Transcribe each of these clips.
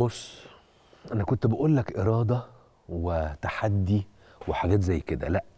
بص انا كنت بقول لك اراده وتحدي وحاجات زي كده لا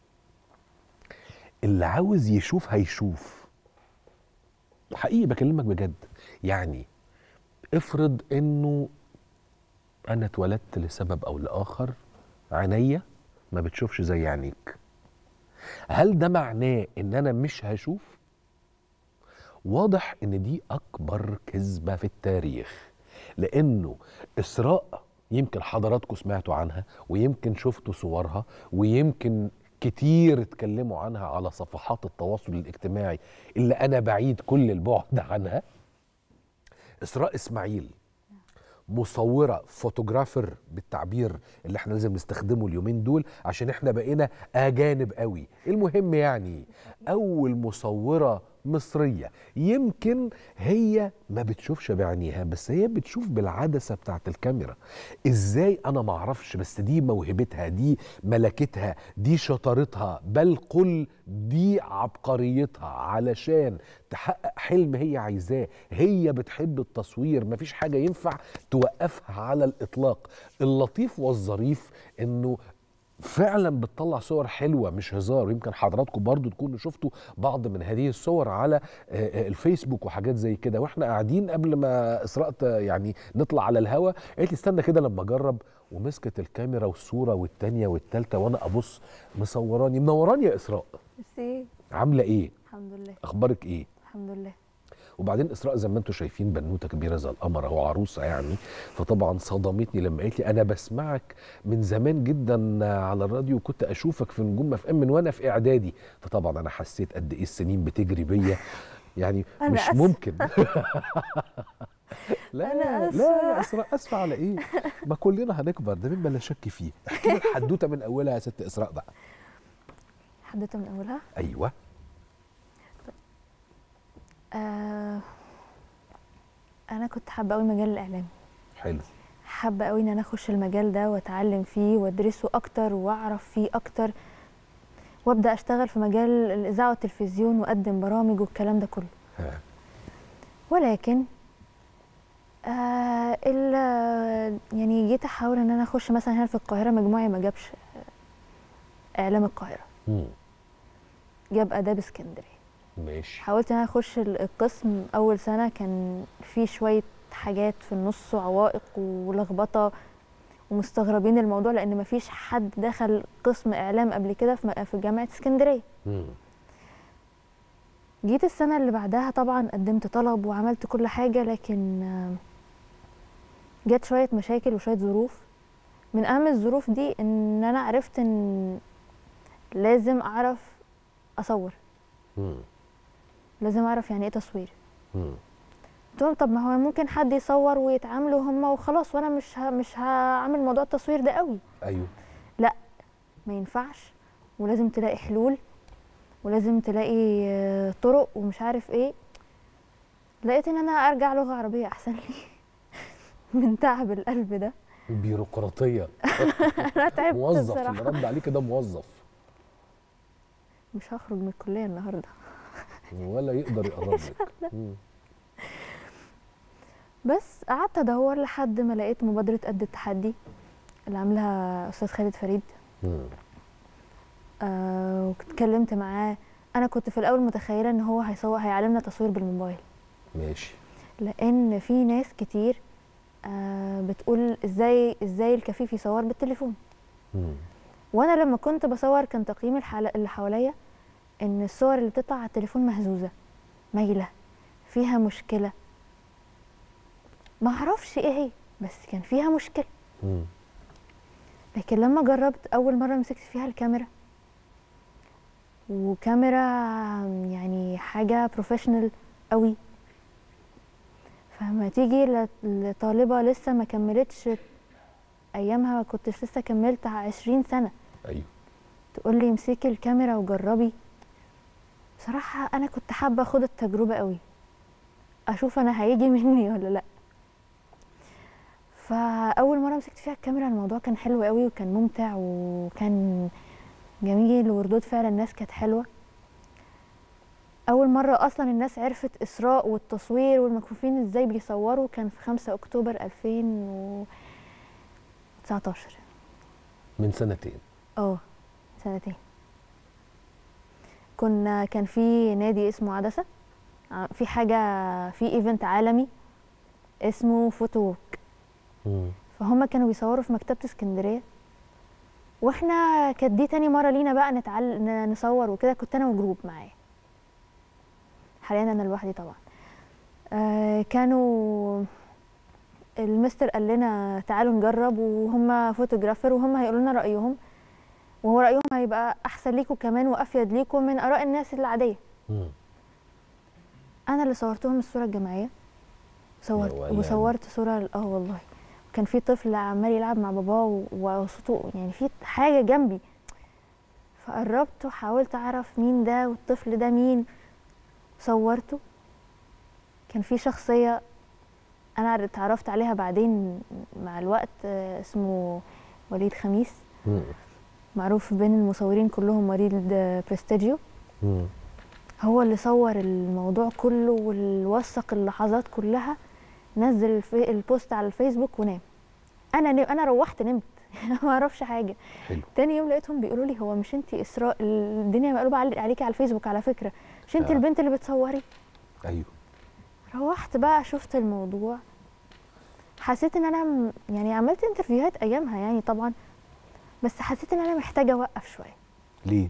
اللي عاوز يشوف هيشوف حقيقي بكلمك بجد يعني افرض انه انا اتولدت لسبب او لاخر عينيا ما بتشوفش زي عينيك هل ده معناه ان انا مش هشوف واضح ان دي اكبر كذبه في التاريخ لانه اسراء يمكن حضراتكم سمعتوا عنها ويمكن شفتوا صورها ويمكن كتير اتكلموا عنها على صفحات التواصل الاجتماعي اللي انا بعيد كل البعد عنها اسراء اسماعيل مصوره فوتوغرافر بالتعبير اللي احنا لازم نستخدمه اليومين دول عشان احنا بقينا اجانب قوي المهم يعني اول مصوره مصريه يمكن هي ما بتشوفش بعينيها بس هي بتشوف بالعدسه بتاعت الكاميرا ازاي انا ما اعرفش بس دي موهبتها دي ملكتها دي شطارتها بل قل دي عبقريتها علشان تحقق حلم هي عايزاه هي بتحب التصوير مفيش حاجه ينفع توقفها على الاطلاق اللطيف والظريف انه فعلا بتطلع صور حلوه مش هزار ويمكن حضراتكم برضو تكونوا شفتوا بعض من هذه الصور على الفيسبوك وحاجات زي كده واحنا قاعدين قبل ما اسراء يعني نطلع على الهوا قالت لي استنى كده لما اجرب ومسكت الكاميرا والصوره والتانيه والتالته وانا ابص مصوراني منوراني يا اسراء ميرسي عامله ايه الحمد لله اخبارك ايه الحمد لله وبعدين اسراء زي ما انتم شايفين بنوته كبيره زي القمر اهو عروسه يعني فطبعا صدمتني لما قالت لي انا بسمعك من زمان جدا على الراديو وكنت اشوفك في نجوم اف ام من وانا في اعدادي فطبعا انا حسيت قد ايه السنين بتجري بيا يعني أنا مش آسفة. ممكن لا أنا لا يا آسفة. اسراء اسفه على ايه ما كلنا هنكبر ده مما لا شك فيه احكي لي الحدوته من اولها يا ست اسراء بقى حدوته من اولها ايوه آه انا كنت حابه قوي مجال الاعلام حلو حابه قوي ان انا اخش المجال ده واتعلم فيه وادرسه اكتر واعرف فيه اكتر وابدا اشتغل في مجال الاذاعه والتلفزيون واقدم برامج والكلام ده كله ها. ولكن آه ال يعني جيت احاول ان انا اخش مثلا هنا في القاهره مجموعي ما جابش آه، اعلام القاهره مم. جاب اداب اسكندريه ماشي حاولت ان انا اخش ال- القسم اول سنه كان في شويه حاجات في النص وعوائق ولخبطه ومستغربين الموضوع لان مفيش حد دخل قسم اعلام قبل كده في م- في جامعه اسكندريه مم. جيت السنه اللي بعدها طبعا قدمت طلب وعملت كل حاجه لكن آه، جت شويه مشاكل وشويه ظروف من اهم الظروف دي ان انا عرفت ان لازم اعرف اصور مم. لازم اعرف يعني ايه تصوير مم. قلت لهم طب ما هو ممكن حد يصور ويتعاملوا هم وخلاص وانا مش ه... مش هعمل موضوع التصوير ده قوي ايوه ما ينفعش ولازم تلاقي حلول ولازم تلاقي آه، طرق ومش عارف ايه لقيت ان انا ارجع لغه عربيه احسن لي من تعب القلب ده بيروقراطيه انا تعبت موظف اللي بصراحه رد عليك ده موظف مش هخرج من الكليه النهارده ولا يقدر يقرب لك مم. بس قعدت ادور لحد ما لقيت مبادره قد التحدي اللي عاملها استاذ خالد فريد مم. آه واتكلمت معاه انا كنت في الاول متخيله ان هو هيصور هيعلمنا تصوير بالموبايل ماشي لان في ناس كتير آه بتقول ازاي ازاي الكفيف يصور بالتليفون مم. وانا لما كنت بصور كان تقييم الحل... اللي حواليا ان الصور اللي بتطلع على التليفون مهزوزه مايله فيها مشكله ما اعرفش ايه هي بس كان فيها مشكله مم. لكن لما جربت اول مره مسكت فيها الكاميرا وكاميرا يعني حاجه بروفيشنال قوي فلما تيجي ل- لطالبه لسه ما كملتش ايامها ما كنتش لسه كملت عشرين سنه ايوه تقول لي امسكي الكاميرا وجربي بصراحه انا كنت حابه اخد التجربه قوي اشوف انا هيجي مني ولا لا فاول مره مسكت فيها الكاميرا الموضوع كان حلو قوي وكان ممتع وكان جميل وردود فعل الناس كانت حلوه اول مره اصلا الناس عرفت اسراء والتصوير والمكفوفين ازاي بيصوروا كان في 5 اكتوبر 2019 من سنتين اه سنتين كنا كان في نادي اسمه عدسه ع- في حاجه في ايفنت عالمي اسمه فوتو ووك مم. فهم كانوا بيصوروا في مكتبه اسكندريه واحنا كانت دي تاني مره لينا بقى نتعل... ن- نصور وكده كنت انا وجروب معايا حاليا انا لوحدي طبعا آه كانوا المستر قال لنا تعالوا نجرب وهم فوتوغرافر وهم هيقولوا لنا رايهم وهو رايهم هيبقى احسن ليكم كمان وافيد ليكم من اراء الناس العاديه مم. انا اللي صورتهم الصوره الجماعيه صورت ولد. وصورت صوره اه والله كان في طفل عمال يلعب مع باباه و- وصوته يعني في حاجه جنبي فقربت وحاولت اعرف مين ده والطفل ده مين صورته كان في شخصيه انا اتعرفت عليها بعدين مع الوقت آه، اسمه وليد خميس مم. معروف بين المصورين كلهم وليد آه، بريستيجيو مم. هو اللي صور الموضوع كله ووثق اللحظات كلها نزل الفي- البوست على الفيسبوك ونام انا نم... انا روحت نمت ما اعرفش حاجه حلو تاني يوم لقيتهم بيقولوا لي هو مش انت اسراء الدنيا مقلوبه علي- عليكي على الفيسبوك على فكره مش انت آه. البنت اللي بتصوري ايوه روحت بقى شفت الموضوع حسيت ان انا م- يعني عملت انترفيوهات ايامها يعني طبعا بس حسيت ان انا محتاجه اوقف شويه ليه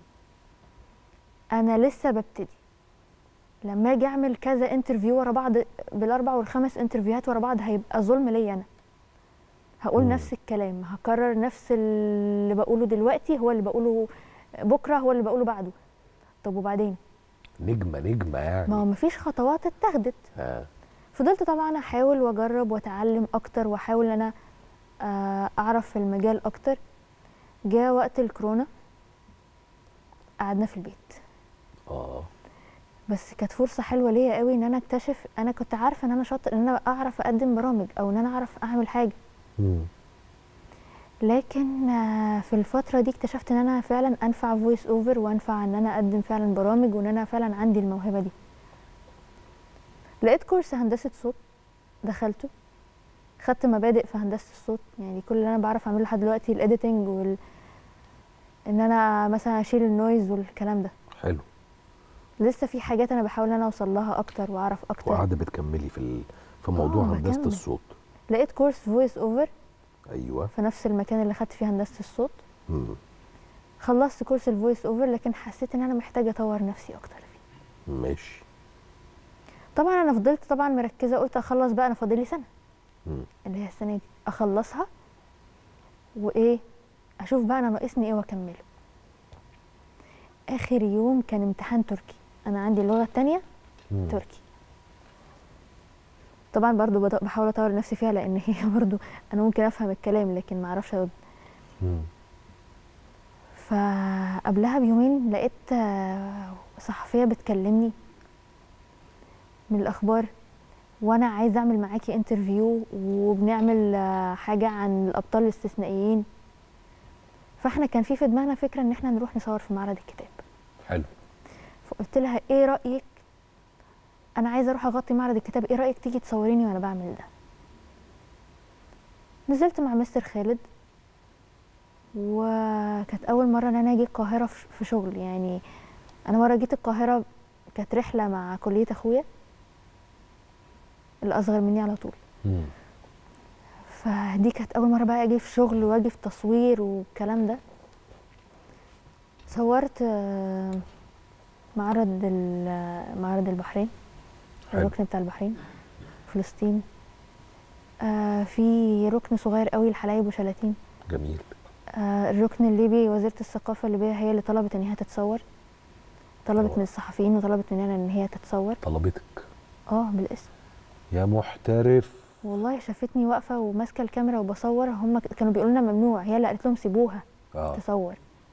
انا لسه ببتدي لما اجي اعمل كذا انترفيو ورا بعض بالاربع والخمس انترفيوهات ورا بعض هيبقى ظلم ليا انا هقول مم. نفس الكلام هكرر نفس اللي بقوله دلوقتي هو اللي بقوله بكره هو اللي بقوله بعده طب وبعدين نجمه نجمه يعني ما هو مفيش خطوات اتخذت آه. فضلت طبعا احاول واجرب واتعلم اكتر واحاول ان انا آه، اعرف في المجال اكتر جاء وقت الكورونا قعدنا في البيت اه بس كانت فرصه حلوه ليا قوي ان انا اكتشف انا كنت عارفه ان انا شاطر ان انا اعرف اقدم برامج او ان انا اعرف اعمل حاجه مم. لكن آه، في الفتره دي اكتشفت ان انا فعلا انفع فويس اوفر وانفع ان انا اقدم فعلا برامج وان انا فعلا عندي الموهبه دي لقيت كورس هندسه صوت دخلته خدت مبادئ في هندسه الصوت يعني كل اللي انا بعرف اعمله لحد دلوقتي الايديتنج وال ان انا مثلا اشيل النويز والكلام ده حلو لسه في حاجات انا بحاول ان انا اوصل لها اكتر واعرف اكتر وقاعده بتكملي في ال... في موضوع آه، هندسه بكمل. الصوت لقيت كورس فويس اوفر ايوه في نفس المكان اللي خدت فيه هندسه الصوت مم. خلصت كورس الفويس اوفر لكن حسيت ان انا محتاجه اطور نفسي اكتر فيه ماشي طبعا انا فضلت طبعا مركزه قلت اخلص بقى انا فاضل لي سنه مم. اللي هي السنه دي اخلصها وايه اشوف بقى انا ناقصني ايه واكمله اخر يوم كان امتحان تركي انا عندي اللغه التانية مم. تركي طبعا برضو بط- بحاول اطور نفسي فيها لان هي برضو انا ممكن افهم الكلام لكن ما اعرفش ارد مم. فقبلها بيومين لقيت آه، صحفية بتكلمني من الأخبار وأنا عايزة أعمل معاكي انترفيو وبنعمل آه، حاجة عن الأبطال الاستثنائيين فاحنا كان في في دماغنا فكرة إن احنا نروح نصور في معرض الكتاب حلو فقلت لها إيه رأيك أنا عايزة أروح أغطي معرض الكتاب إيه رأيك تيجي تصوريني وأنا بعمل ده نزلت مع مستر خالد وكانت اول مره ان انا اجي القاهره في في شغل يعني انا مره جيت القاهره كانت رحله مع كليه اخويا الاصغر مني على طول مم. فدي كانت اول مره بقى اجي في شغل واجي في تصوير والكلام ده صورت آه، معرض ال- معرض البحرين حلو. الركن بتاع البحرين فلسطين آه، في ركن صغير قوي الحلايب وشلاتين جميل آه، الركن الليبي وزيرة الثقافة الليبية هي اللي طلبت إن هي تتصور طلبت أوه. من الصحفيين وطلبت مننا إن هي تتصور طلبتك اه بالاسم يا محترف والله شافتني واقفة وماسكة الكاميرا وبصور هم ك- كانوا بيقولوا لنا ممنوع هي اللي قالت لهم سيبوها اه تصور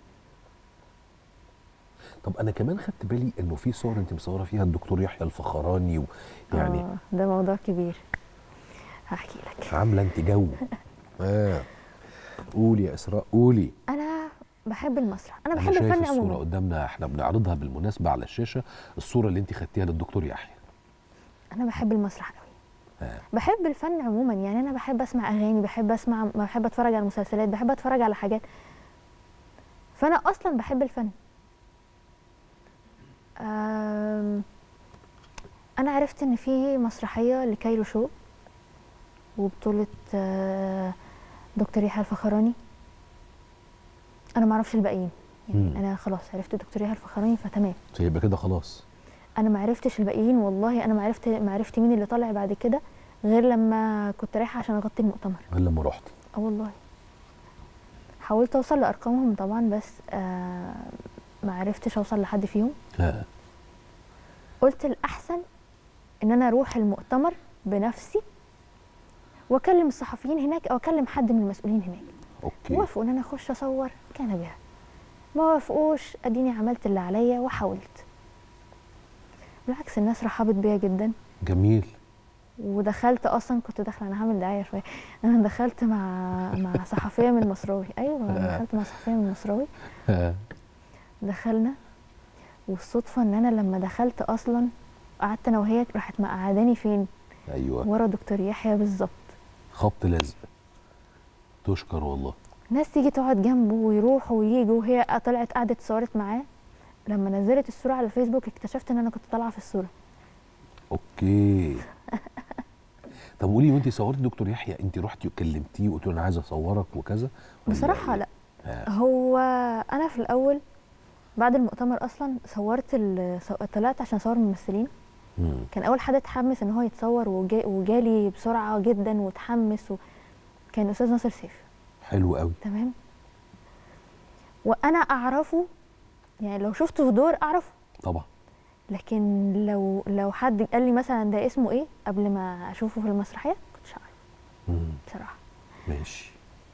طب انا كمان خدت بالي انه في صور انت مصوره فيها الدكتور يحيى الفخراني و... يعني آه ده موضوع كبير هحكي لك عامله انت جو اه قولي يا اسراء قولي أنا بحب المسرح انا انا بحب شايف الفن الصوره عموما قدامنا احنا بنعرضها بالمناسبه على الشاشه الصوره اللي انت خدتيها للدكتور يحيى انا بحب المسرح قوي آه. بحب الفن عموما يعني انا بحب اسمع اغاني بحب اسمع بحب اتفرج على مسلسلات بحب اتفرج على حاجات فانا اصلا بحب الفن أم، انا عرفت ان في مسرحيه لكايرو شو وبطوله آه، دكتور يحيى الفخراني انا ما اعرفش الباقيين يعني مم. انا خلاص عرفت دكتور يحيى الفخراني فتمام فيبقى كده خلاص انا ما عرفتش الباقيين والله انا ما عرفت ما عرفت مين اللي طالع بعد كده غير لما كنت رايحه عشان اغطي المؤتمر الا لما رحت اه والله حاولت اوصل لارقامهم طبعا بس آه ما عرفتش اوصل لحد فيهم ها قلت الاحسن ان انا اروح المؤتمر بنفسي واكلم الصحفيين هناك او اكلم حد من المسؤولين هناك اوكي وافقوا ان انا اخش اصور كان بها ما وافقوش اديني عملت اللي عليا وحاولت بالعكس الناس رحبت بيا جدا جميل ودخلت اصلا كنت داخله انا هعمل دعايه شويه انا دخلت مع مع صحفيه من المصراوي ايوه أنا دخلت مع صحفيه من المصراوي ها دخلنا والصدفه ان انا لما دخلت اصلا قعدت انا وهي راحت مقعداني فين ايوه ورا دكتور يحيى بالظبط خبط لازق تشكر والله ناس تيجي تقعد جنبه ويروحوا وييجوا وهي طلعت قعدت اتصورت معاه لما نزلت الصوره على الفيسبوك اكتشفت ان انا كنت طالعه في الصوره اوكي طب قولي وانت صورتي دكتور يحيى انت رحتي وكلمتيه وقلت له انا عايز اصورك وكذا ولا بصراحه إيه؟ لا ها. هو انا في الاول بعد المؤتمر اصلا صورت ال- صو- طلعت عشان اصور ممثلين مم. كان اول حد اتحمس ان هو يتصور وجا وجالي بسرعه جدا وتحمس و... كان استاذ ناصر سيف حلو قوي تمام وانا اعرفه يعني لو شفته في دور اعرفه طبعا لكن لو لو حد قال لي مثلا ده اسمه ايه قبل ما اشوفه في المسرحيه كنتش اعرف مم. بصراحه ماشي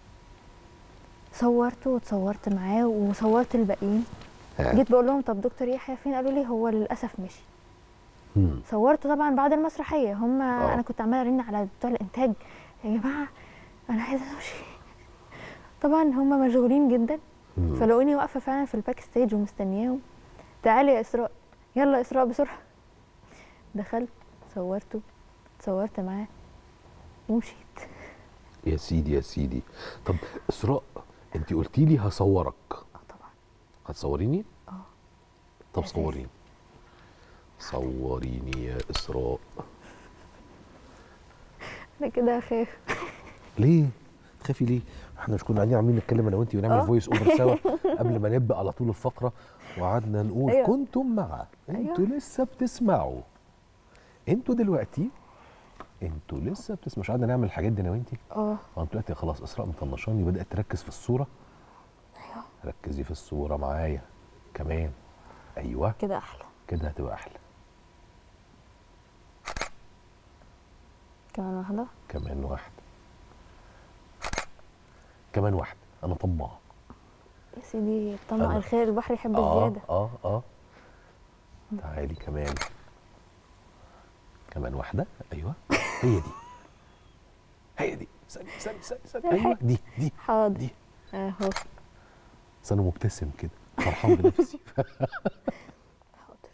صورته وتصورت معاه وصورت الباقيين ها. جيت بقول لهم طب دكتور يحيى فين قالوا لي هو للاسف مشي مم. صورته طبعا بعد المسرحيه هم آه. انا كنت عماله ارن على بتوع الانتاج يا جماعه انا عايزه امشي طبعا هم مشغولين جدا مم. فلقوني واقفه فعلا في الباك ستيج ومستنياهم تعالي يا اسراء يلا يا اسراء بسرعه دخلت صورته صورت معاه ومشيت يا سيدي يا سيدي طب اسراء انت قلتي لي هصورك اه طبعا هتصوريني اه طب أساسي. صوريني صوريني يا اسراء انا كده اخاف ليه تخافي ليه احنا مش كنا قاعدين عاملين نتكلم انا وانت ونعمل آه. فويس اوفر سوا قبل ما نبدا على طول الفقره وقعدنا نقول أيوة. كنتم مع انتوا لسه بتسمعوا انتوا دلوقتي انتوا لسه بتسمعوا مش قعدنا نعمل الحاجات دي انا وانت اه اه دلوقتي خلاص اسراء مطنشاني بدات تركز في الصوره ايوه ركزي في الصوره معايا كمان ايوه كده احلى كده هتبقى احلى كمان واحده كمان واحده كمان واحده انا طماع يا سيدي طمع أنا- الخير البحر يحب اه الزياده اه اه تعالي كمان كمان واحدة أيوة هي دي هي دي استني استني استني استني أيوة دي دي حاضر دي اهو بس أنا مبتسم كده فرحان بنفسي حاضر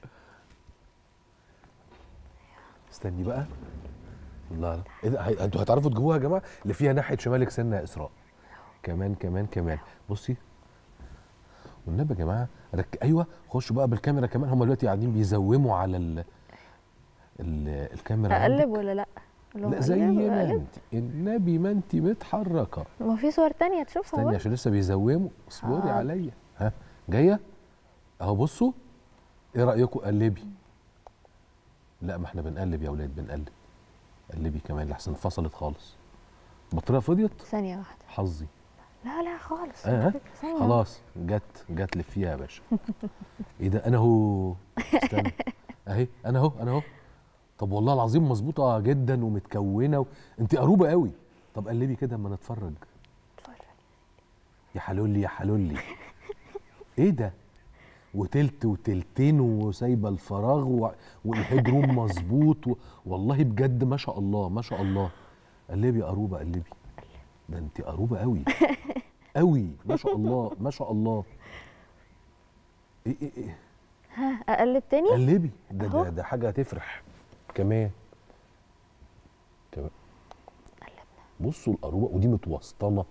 استني بقى لا لا ايه ده هي- انتوا هتعرفوا تجيبوها يا جماعة اللي فيها ناحية شمالك سنة يا إسراء كمان كمان كمان بصي والنبي يا جماعة رك... أيوة خشوا بقى بالكاميرا كمان هم دلوقتي قاعدين بيزوموا على ال... ال... الكاميرا اقلب عندك. ولا لا أقول لهم لا زي أقلب ما ولا أقلب؟ انت النبي ما انت متحركه ما في صور تانية تشوفها استني بقى. عشان لسه بيزوموا اصبري آه. عليا ها جايه اهو بصوا ايه رايكم قلبي لا ما احنا بنقلب يا اولاد بنقلب قلبي كمان لحسن انفصلت خالص البطاريه فضيت ثانية واحدة حظي لا لا خالص آه، على فكرة، ثانية خلاص جت جت لف فيها يا باشا ايه ده انا اهو استنى اهي انا اهو انا اهو طب والله العظيم مظبوطه جدا ومتكونه و... انت قروبه قوي طب قلبي كده اما نتفرج اتفرج. يا حلولي يا حلولي ايه ده وتلت وتلتين وسايبه الفراغ و... والهيدروم مظبوط و... والله بجد ما شاء الله ما شاء الله قلبي يا قروبه قلبي ده انت قروبه قوي قوي ما شاء الله ما شاء الله ايه ايه ايه ها اقلب تاني قلبي ده أهو. ده, ده حاجه هتفرح كمان تمام بصوا القروبه ودي متوسطنه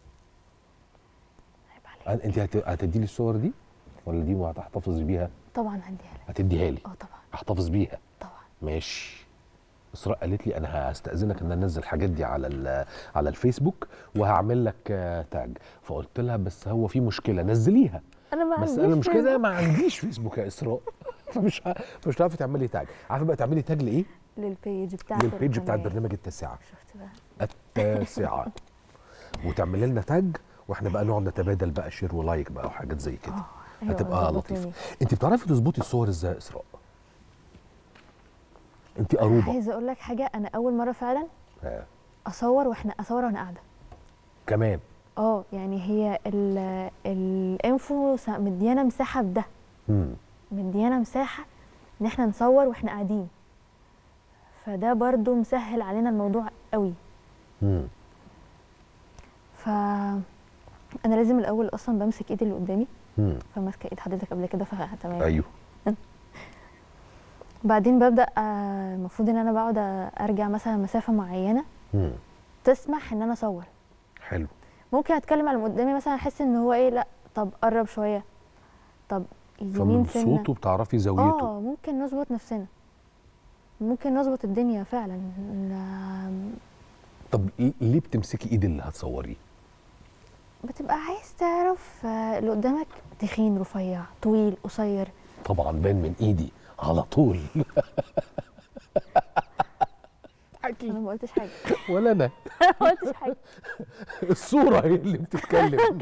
عيب عليك. أنا- انت هت- هتدي لي الصور دي ولا دي هتحتفظ بيها طبعا هديها لك هتديها لي اه طبعا احتفظ بيها طبعا ماشي اسراء قالت لي انا هستاذنك ان أنا انزل الحاجات دي على ال- على الفيسبوك وهعمل لك آه، تاج فقلت لها بس هو في مشكله نزليها انا ما بس عنديش انا المشكله فيسبوك. ما عنديش فيسبوك يا اسراء فمش ه- مش هتعرفي تعملي تاج عارفه بقى تعملي تاج لايه للبيج بتاعت للبيج بتاعت القناة. برنامج التاسعه شفت بقى التاسعه وتعملي لنا تاج واحنا بقى نقعد نتبادل بقى شير ولايك بقى وحاجات زي كده اه أيوة، هتبقى ظبطوني. لطيفه انت بتعرفي تظبطي الصور ازاي يا اسراء انت قروبه عايزه اقول لك حاجه انا اول مره فعلا آه. اصور واحنا اصور وانا قاعده كمان اه يعني هي ال- الانفو سا- مديانا مساحه بده مم. مديانا مساحه ان احنا نصور واحنا قاعدين فده برضو مسهل علينا الموضوع قوي مم. ف انا لازم الاول اصلا بمسك ايدي اللي قدامي مم. فماسكه ايد حضرتك قبل كده فتمام ايوه بعدين ببدا آه، المفروض ان انا بقعد ارجع مثلا مسافه معينه مم. تسمح ان انا اصور حلو ممكن اتكلم على اللي قدامي مثلا احس ان هو ايه لا طب قرب شويه طب يمين فمن سنه صوته بتعرفي زاويته اه ممكن نظبط نفسنا ممكن نظبط الدنيا فعلا ن- طب ل- ليه بتمسكي ايد اللي هتصوريه بتبقى عايز تعرف آه، اللي قدامك تخين رفيع طويل قصير طبعا بان من ايدي على طول انا ما قلتش حاجه ولا انا ما قلتش حاجه الصوره هي اللي بتتكلم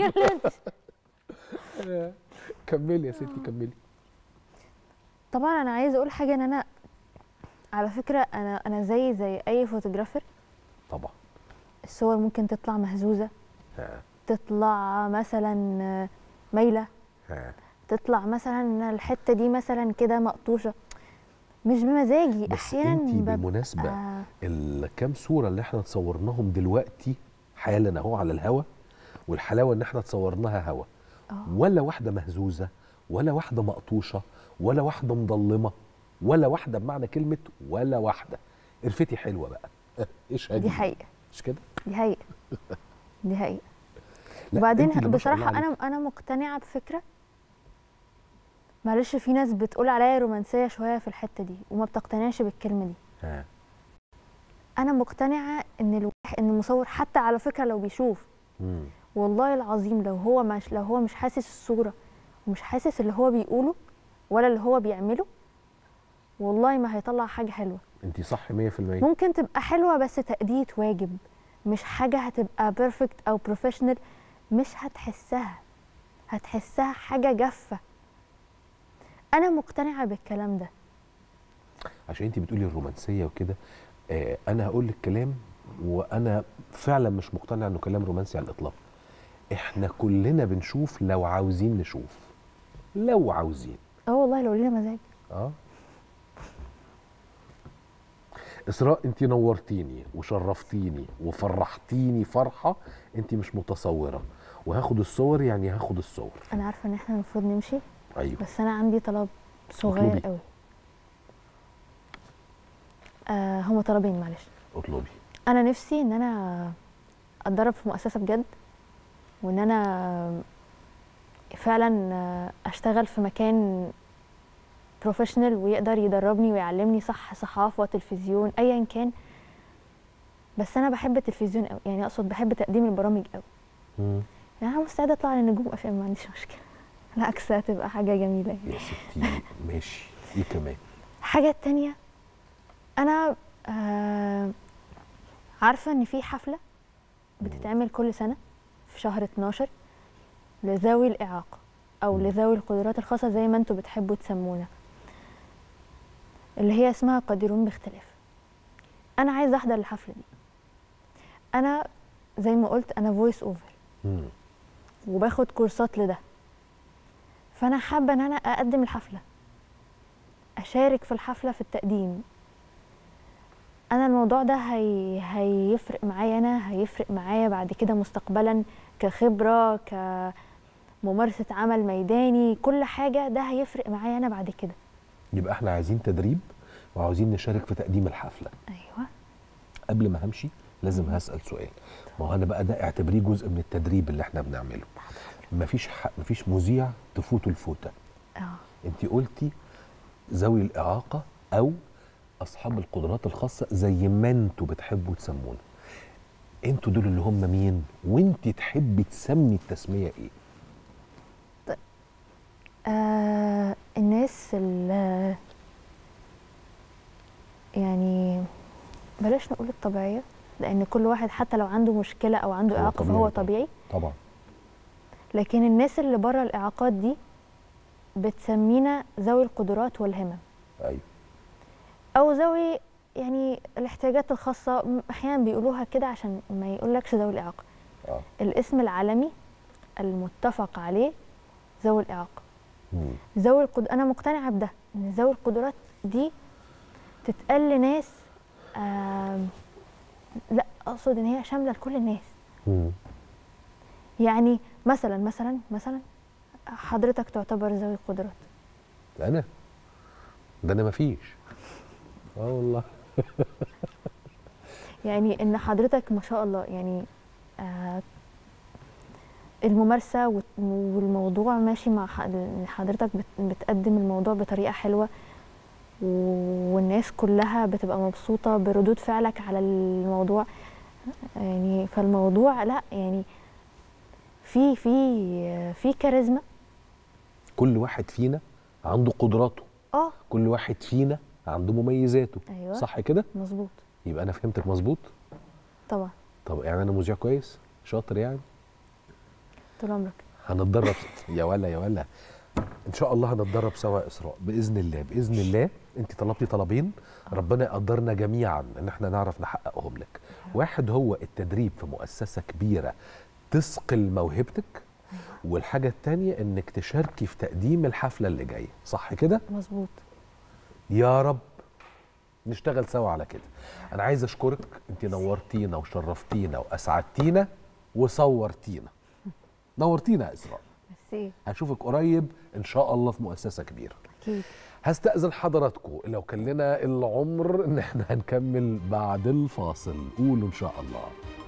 كملي يا ستي كملي طبعا انا عايزه اقول حاجه ان انا على فكره انا انا زي زي اي فوتوغرافر طبعا الصور ممكن تطلع مهزوزه ها تطلع مثلا آه، مايله ها تطلع مثلا الحته دي مثلا كده مقطوشه مش بمزاجي بس احيانا انت ببقى- بالمناسبه آه الكام صوره اللي احنا تصورناهم دلوقتي حالا اهو على الهوا والحلاوه ان احنا تصورناها هوا آه. ولا واحده مهزوزه ولا واحده مقطوشه ولا واحده مضلمه ولا واحده بمعنى كلمه ولا واحده قرفتي حلوه بقى ايش دي حقيقه مش كده دي حقيقه دي حقيقه لا، وبعدين انت اللي ما شاء الله بصراحه انا عليكي. انا مقتنعه بفكره معلش في ناس بتقول عليا رومانسيه شويه في الحته دي وما بتقتنعش بالكلمه دي ها انا مقتنعه ان الواحد ان المصور حتى على فكره لو بيشوف مم. والله العظيم لو هو مش لو هو مش حاسس الصوره ومش حاسس اللي هو بيقوله ولا اللي هو بيعمله والله ما هيطلع حاجه حلوه انت صح 100% ممكن تبقى حلوه بس تأدية واجب مش حاجه هتبقى بيرفكت او بروفيشنال مش هتحسها هتحسها حاجه جافه انا مقتنعه بالكلام ده عشان انت بتقولي الرومانسيه وكده آه انا هقول لك كلام وانا فعلا مش مقتنع انه كلام رومانسي على الاطلاق احنا كلنا بنشوف لو عاوزين نشوف لو عاوزين اه والله لو لينا مزاج اه اسراء انت نورتيني وشرفتيني وفرحتيني فرحه انت مش متصوره وهاخد الصور يعني هاخد الصور انا عارفه ان احنا المفروض نمشي ايوه بس انا عندي طلب صغير اطلبي. قوي آه هما طلبين معلش اطلبي انا نفسي ان انا اتدرب في مؤسسه بجد وان انا فعلا اشتغل في مكان بروفيشنال ويقدر يدربني ويعلمني صح صحافه تلفزيون ايا كان بس انا بحب التلفزيون قوي يعني اقصد بحب تقديم البرامج قوي مم. يعني انا مستعده اطلع للنجوم اف ام ما عنديش مشكله بالعكس هتبقى حاجه جميله يعني. يا ستي ماشي ايه كمان الحاجة التانية أنا آه عارفة إن في حفلة بتتعمل كل سنة في شهر 12 لذوي الإعاقة أو مم. لذوي القدرات الخاصة زي ما انتوا بتحبوا تسمونا اللي هي اسمها قادرون باختلاف أنا عايزة أحضر الحفلة دي أنا زي ما قلت أنا فويس أوفر مم. وباخد كورسات لده فانا حابه ان انا اقدم الحفله اشارك في الحفله في التقديم انا الموضوع ده هي... هيفرق معايا انا هيفرق معايا بعد كده مستقبلا كخبره كممارسه عمل ميداني كل حاجه ده هيفرق معايا انا بعد كده يبقى احنا عايزين تدريب وعاوزين نشارك في تقديم الحفله ايوه قبل ما همشي لازم هسال سؤال ما هو انا بقى ده اعتبريه جزء من التدريب اللي احنا بنعمله مفيش ح... مفيش مذيع تفوته الفوته اه انت قلتي ذوي الاعاقه او اصحاب القدرات الخاصه زي ما انتوا بتحبوا تسمونا انتوا دول اللي هم مين وانت تحبي تسمي التسميه ايه آه الناس ال يعني بلاش نقول الطبيعية لأن كل واحد حتى لو عنده مشكلة أو عنده هو إعاقة طبيعي فهو طبعاً. طبيعي طبعا لكن الناس اللي بره الإعاقات دي بتسمينا ذوي القدرات والهمم ايوه أو ذوي يعني الاحتياجات الخاصة م- أحيانا بيقولوها كده عشان ما يقولكش ذوي الإعاقة اه الاسم العالمي المتفق عليه ذوي الإعاقة مم. ذوي القد... انا مقتنعه بده ان ذوي القدرات دي تتقال لناس آم... لا اقصد ان هي شامله لكل الناس مم. يعني مثلا مثلا مثلا حضرتك تعتبر ذوي قدرات انا ده انا مفيش اه والله يعني ان حضرتك ما شاء الله يعني آه الممارسه وت- والموضوع ماشي مع ح- إن حضرتك بت- بتقدم الموضوع بطريقه حلوه و- والناس كلها بتبقى مبسوطه بردود فعلك على الموضوع يعني فالموضوع لا يعني في في في كاريزما كل واحد فينا عنده قدراته اه كل واحد فينا عنده مميزاته ايوه صح كده مظبوط يبقى انا فهمتك مظبوط طبعا طب يعني انا مذيع كويس شاطر يعني طول عمرك هنتدرب يا ولا يا ولا ان شاء الله هنتدرب سوا يا اسراء باذن الله باذن الله انت طلبتي طلبين ربنا يقدرنا جميعا ان احنا نعرف نحققهم لك واحد هو التدريب في مؤسسه كبيره تثقل موهبتك والحاجه الثانيه انك تشاركي في تقديم الحفله اللي جايه صح كده مظبوط يا رب نشتغل سوا على كده انا عايز اشكرك انت نورتينا وشرفتينا واسعدتينا وصورتينا نورتينا يا اسراء ميرسي هشوفك قريب ان شاء الله في مؤسسه كبيره اكيد هستأذن حضراتكم لو كان لنا العمر ان احنا هنكمل بعد الفاصل قولوا ان شاء الله